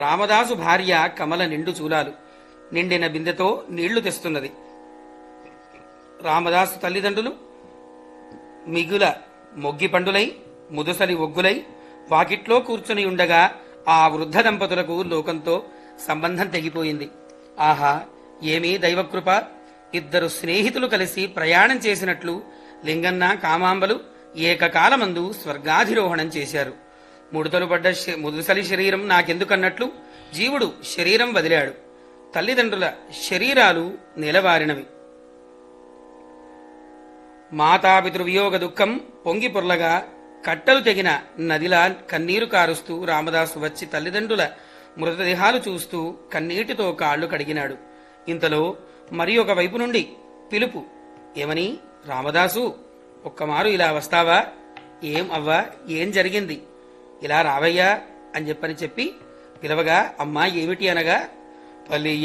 రామదాసు భార్య కమల నిండు చూలాలు నిండిన బిందెతో నీళ్లు తెస్తున్నది రామదాసు తల్లిదండ్రులు మిగుల మొగ్గి పండులై ముదుసలి ఒగ్గులై వాకిట్లో కూర్చుని ఉండగా ఆ వృద్ధ దంపతులకు లోకంతో సంబంధం తెగిపోయింది ఆహా ఏమీ దైవకృప ఇద్దరు స్నేహితులు కలిసి ప్రయాణం చేసినట్లు లింగన్న కామాంబలు ఏకకాలమందు స్వర్గాధిరోహణం చేశారు ముడతలు పడ్డ శ- ముదుసలి శరీరం నాకెందుకన్నట్లు జీవుడు శరీరం వదిలాడు తల్లిదండ్రుల శరీరాలు నిలవారినవి మాతాపితృవియోగ దుఃఖం పొంగి పొర్లగా కట్టలు తెగిన నదిలా కన్నీరు కారుస్తూ రామదాసు వచ్చి తల్లిదండ్రుల మృతదేహాలు చూస్తూ కన్నీటితో కాళ్లు కడిగినాడు ఇంతలో మరి ఒక వైపు నుండి పిలుపు ఏమని రామదాసు ఒక్కమారు ఇలా వస్తావా ఏం అవ్వా ఏం జరిగింది ఇలా రావయ్యా అని చెప్పని చెప్పి పిలవగా అమ్మా ఏమిటి అనగా పల్లి